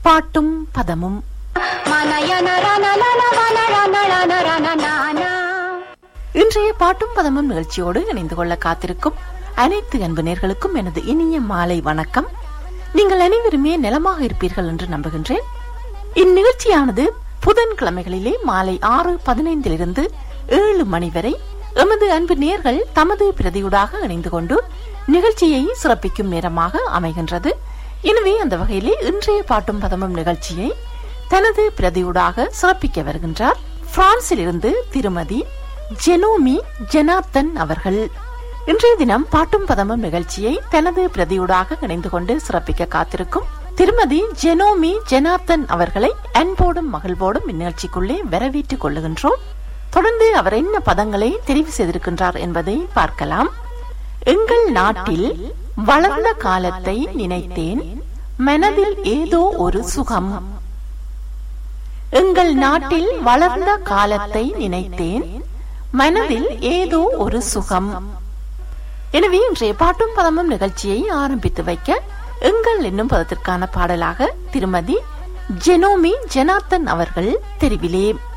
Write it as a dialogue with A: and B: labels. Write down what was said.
A: பாட்டும் பதமும் இன்றைய பாட்டும் பதமும் நிகழ்ச்சியோடு இணைந்து கொள்ள காத்திருக்கும் அனைத்து அன்பு நேர்களுக்கும் எனது இனிய மாலை வணக்கம் நீங்கள் அனைவருமே நலமாக இருப்பீர்கள் என்று நம்புகின்றேன் இந்நிகழ்ச்சியானது புதன்கிழமைகளிலே மாலை ஆறு பதினைந்திலிருந்து ஏழு மணி வரை எமது அன்பு நேர்கள் தமது பிரதியூடாக இணைந்து கொண்டு நிகழ்ச்சியை சிறப்பிக்கும் நேரமாக அமைகின்றது எனவே அந்த வகையிலே இன்றைய பாட்டும் பதமும் நிகழ்ச்சியை தனது பிரதியூடாக சிறப்பிக்க வருகின்றார் பிரான்சில் இருந்து திருமதி ஜெனோமி ஜெனார்த்தன் அவர்கள் இன்றைய தினம் பாட்டும் பதமும் நிகழ்ச்சியை தனது பிரதியூடாக இணைந்து கொண்டு சிறப்பிக்க காத்திருக்கும் திருமதி ஜெனோமி ஜெனார்த்தன் அவர்களை அன்போடும் மகிழ்வோடும் இந்நிகழ்ச்சிக்குள்ளே வரவேற்றுக் கொள்ளுகின்றோம் தொடர்ந்து அவர் என்ன பதங்களை தெரிவு செய்திருக்கின்றார் என்பதை பார்க்கலாம் எங்கள் நாட்டில் வளர்ந்த காலத்தை நினைத்தேன் மனதில் ஏதோ ஒரு சுகம் எங்கள் நாட்டில் வளர்ந்த காலத்தை நினைத்தேன் மனதில் ஏதோ ஒரு சுகம் எனவே இன்றைய பாட்டும் பதமும் நிகழ்ச்சியை ஆரம்பித்து வைக்க எங்கள் என்னும் பதத்திற்கான பாடலாக திருமதி ஜெனோமி ஜனார்த்தன் அவர்கள் தெரிவிலே